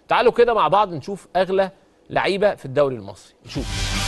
تعالوا كده مع بعض نشوف اغلى لعيبه في الدوري المصري نشوف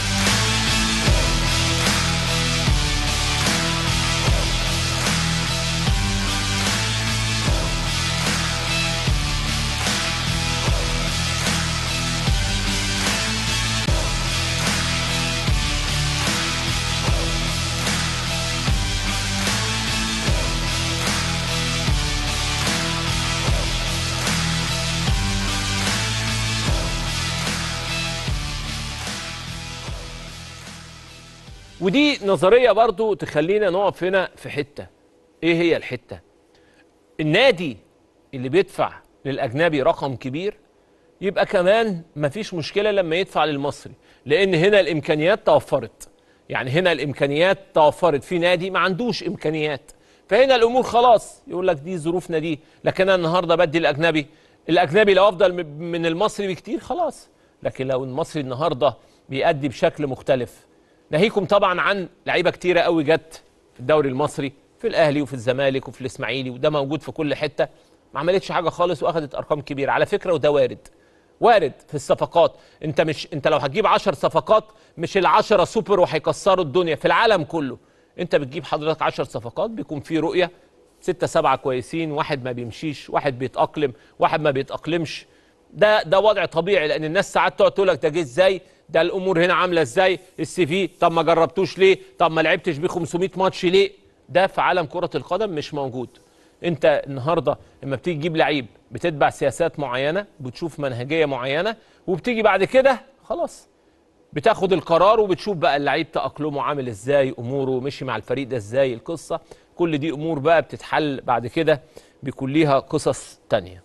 ودي نظريه برضو تخلينا نقف هنا في حته ايه هي الحته النادي اللي بيدفع للاجنبي رقم كبير يبقى كمان مفيش مشكله لما يدفع للمصري لان هنا الامكانيات توفرت يعني هنا الامكانيات توفرت في نادي ما عندوش امكانيات فهنا الامور خلاص يقول لك دي ظروفنا دي لكن انا النهارده بدي الاجنبي الاجنبي لو افضل م- من المصري بكتير خلاص لكن لو المصري النهارده بيأدي بشكل مختلف ناهيكم طبعا عن لعيبه كتيره قوي جت في الدوري المصري في الاهلي وفي الزمالك وفي الاسماعيلي وده موجود في كل حته ما عملتش حاجه خالص واخدت ارقام كبيره على فكره وده وارد وارد في الصفقات انت مش انت لو هتجيب 10 صفقات مش العشرة سوبر وهيكسروا الدنيا في العالم كله انت بتجيب حضرتك 10 صفقات بيكون في رؤيه ستة سبعة كويسين واحد ما بيمشيش واحد بيتأقلم واحد ما بيتأقلمش ده ده وضع طبيعي لان الناس ساعات تقعد تقول لك ده جه ازاي ده الامور هنا عامله ازاي السي في طب ما جربتوش ليه طب ما لعبتش بيه 500 ماتش ليه ده في عالم كره القدم مش موجود انت النهارده لما بتيجي تجيب لعيب بتتبع سياسات معينه بتشوف منهجيه معينه وبتيجي بعد كده خلاص بتاخد القرار وبتشوف بقى اللعيب تأقلمه عامل ازاي اموره مشي مع الفريق ده ازاي القصه كل دي امور بقى بتتحل بعد كده بيكون ليها قصص تانية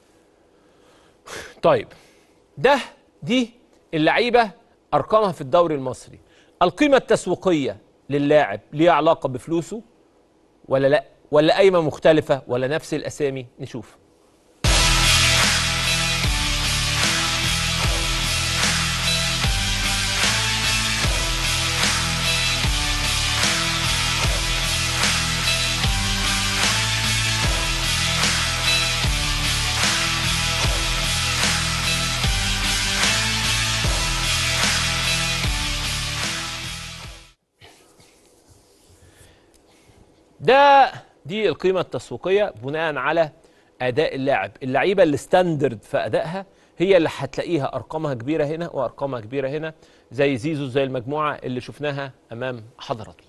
طيب ده دي اللعيبه ارقامها في الدوري المصري القيمه التسويقيه للاعب ليها علاقه بفلوسه ولا لا ولا قايمه مختلفه ولا نفس الاسامي نشوف ده دي القيمة التسويقية بناء على أداء اللاعب اللعيبة اللي ستاندرد في أدائها هي اللي هتلاقيها أرقامها كبيرة هنا وأرقامها كبيرة هنا زي زيزو زي المجموعة اللي شفناها أمام حضراتكم